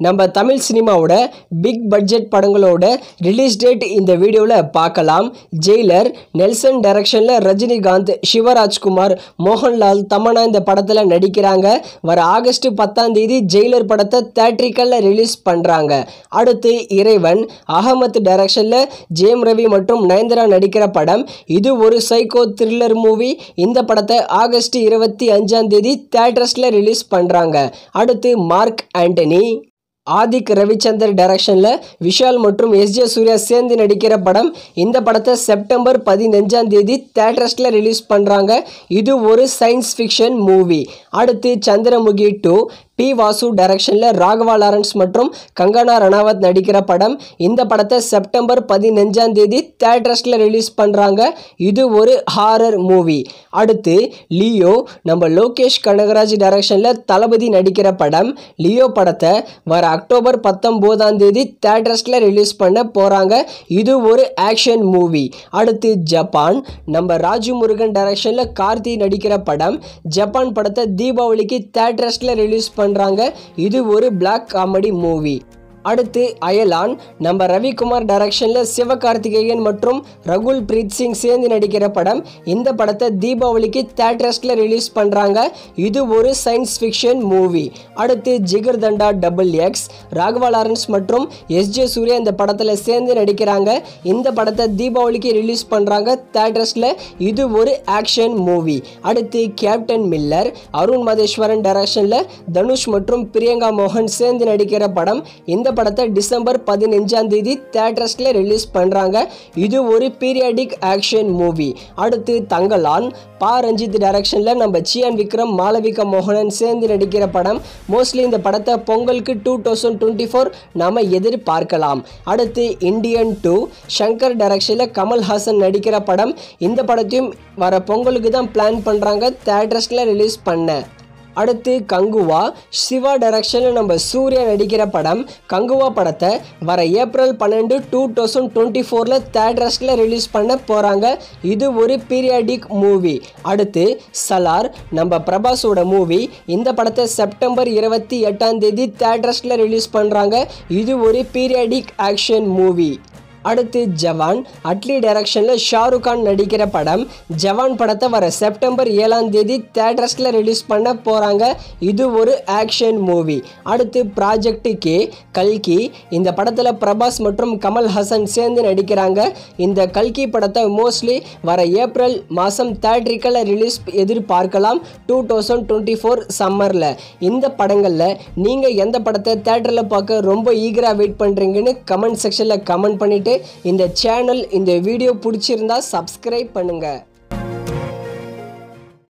நம்ம தமிழ் சினிமாவோட big budget படங்களோட ரிலீஸ் டேட் இந்த வீடியோவில் பார்க்கலாம் ஜெயிலர் நெல்சன் டைரக்ஷனில் ரஜினிகாந்த் சிவராஜ்குமார் மோகன்லால் தமன்னா இந்த படத்தில் நடிக்கிறாங்க வர ஆகஸ்ட் பத்தாம் தேதி ஜெயிலர் படத்தை தேட்ரிக்கலில் ரிலீஸ் பண்ணுறாங்க அடுத்து இறைவன் அகமத் டைரக்ஷனில் ஜேம் ரவி மற்றும் நயன்தரா நடிக்கிற படம் இது ஒரு சைக்கோ த்ரில்லர் மூவி இந்த படத்தை ஆகஸ்ட் இருபத்தி அஞ்சாம் தேதி தேட்டர்ஸில் ரிலீஸ் பண்ணுறாங்க அடுத்து மார்க் ஆண்டனி ஆதிக் ரவிச்சந்தர் டைரக்ஷனில் விஷால் மற்றும் எஸ் ஜே சூர்யா சேர்ந்து நடிக்கிற படம் இந்த படத்தை செப்டம்பர் பதினஞ்சாம் தேதி தேட்டர்ஸில் ரிலீஸ் பண்ணுறாங்க இது ஒரு சயின்ஸ் ஃபிக்ஷன் மூவி அடுத்து சந்திரமுகி டூ பி வாசு டைரக்ஷனில் ராகவா லாரன்ஸ் மற்றும் கங்கனா ரணாவத் நடிக்கிற படம் இந்த படத்தை செப்டம்பர் பதினஞ்சாம் தேதி தேட்டர்ஸில் ரிலீஸ் பண்ணுறாங்க இது ஒரு ஹாரர் மூவி அடுத்து லியோ நம்ம லோகேஷ் கனகராஜ் டைரக்ஷனில் தளபதி நடிக்கிற படம் லியோ படத்தை வர அக்டோபர் பத்தொம்போதாம் தேதி தேட்டர்ஸில் ரிலீஸ் பண்ண போகிறாங்க இது ஒரு ஆக்ஷன் மூவி அடுத்து ஜப்பான் நம்ம ராஜு முருகன் டைரக்ஷனில் கார்த்தி நடிக்கிற படம் ஜப்பான் படத்தை தீபாவளிக்கு தேட்டர்ஸில் ரிலீஸ் பண்ணுறாங்க இது ஒரு பிளாக் காமெடி மூவி அடுத்து அயலான் நம்ம ரவிக்குமார் டைரக்ஷனில் சிவகார்த்திகேயன் மற்றும் ரகுல் பிரீத் சிங் சேர்ந்து நடிக்கிற படம் இந்த படத்தை தீபாவளிக்கு தேட்டர்ஸில் ரிலீஸ் பண்ணுறாங்க இது ஒரு சயின்ஸ் ஃபிக்ஷன் மூவி அடுத்து Jigarthanda double X Raghava Lawrence மற்றும் எஸ் ஜே சூர்யா இந்த படத்தில் சேர்ந்து நடிக்கிறாங்க இந்த படத்தை தீபாவளிக்கு ரிலீஸ் பண்ணுறாங்க தேட்டர்ஸில் இது ஒரு ஆக்ஷன் மூவி அடுத்து கேப்டன் மில்லர் அருண் மதேஸ்வரன் டைரக்ஷனில் தனுஷ் மற்றும் பிரியங்கா மோகன் சேர்ந்து நடிக்கிற படம் இந்த படத்தை டிசம்பர் பதினஞ்சாம் தேதி தேட்டர்ஸில் ரிலீஸ் பண்ணுறாங்க இது ஒரு பீரியாடிக் ஆக்ஷன் மூவி அடுத்து தங்கலான் பா ரஞ்சித் டைரக்ஷனில் நம்ம சியான் விக்ரம் மாளவிகா மோகனன் சேர்ந்து நடிக்கிற படம் மோஸ்ட்லி இந்த படத்தை பொங்கலுக்கு டூ தௌசண்ட் டுவெண்ட்டி ஃபோர் நாம் எதிர்பார்க்கலாம் அடுத்து இந்தியன் டூ ஷங்கர் டைரக்ஷனில் கமல்ஹாசன் நடிக்கிற படம் இந்த படத்தையும் வர பொங்கலுக்கு தான் பிளான் பண்ணுறாங்க தேட்டர்ஸில் ரிலீஸ் பண்ண அடுத்து கங்குவா சிவா டைரக்ஷனில் நம்ம சூர்யா நடிக்கிற படம் கங்குவா படத்தை வர ஏப்ரல் பன்னெண்டு டூ தௌசண்ட் டுவெண்ட்டி ஃபோரில் தேட்டர்ஸில் ரிலீஸ் பண்ண போகிறாங்க இது ஒரு பீரியாடிக் மூவி அடுத்து சலார் நம்ம பிரபாஸோட மூவி இந்த படத்தை செப்டம்பர் இருபத்தி எட்டாம் தேதி தேட்டர்ஸில் ரிலீஸ் பண்ணுறாங்க இது ஒரு பீரியாடிக் ஆக்ஷன் மூவி அடுத்து ஜவான் அட்லி டைரக்ஷனில் ஷாருக் கான் நடிக்கிற படம் ஜவான் படத்தை வர செப்டம்பர் ஏழாம் தேதி தேட்டர்ஸில் ரிலீஸ் பண்ண போகிறாங்க இது ஒரு ஆக்ஷன் மூவி அடுத்து ப்ராஜெக்ட் கே கல்கி இந்த படத்தில் பிரபாஸ் மற்றும் கமல் ஹசன் சேர்ந்து நடிக்கிறாங்க இந்த கல்கி படத்தை மோஸ்ட்லி வர ஏப்ரல் மாதம் தேட்ரிக்கலில் ரிலீஸ் எதிர்பார்க்கலாம் டூ தௌசண்ட் டுவெண்ட்டி ஃபோர் சம்மரில் இந்த படங்களில் நீங்கள் எந்த படத்தை தேட்டரில் பார்க்க ரொம்ப ஈகராக வெயிட் பண்ணுறீங்கன்னு கமெண்ட் செக்ஷனில் கமெண்ட் பண்ணிவிட்டு இந்த சேனல் இந்த வீடியோ பிடிச்சிருந்தா சப்ஸ்கிரைப் பண்ணுங்கள்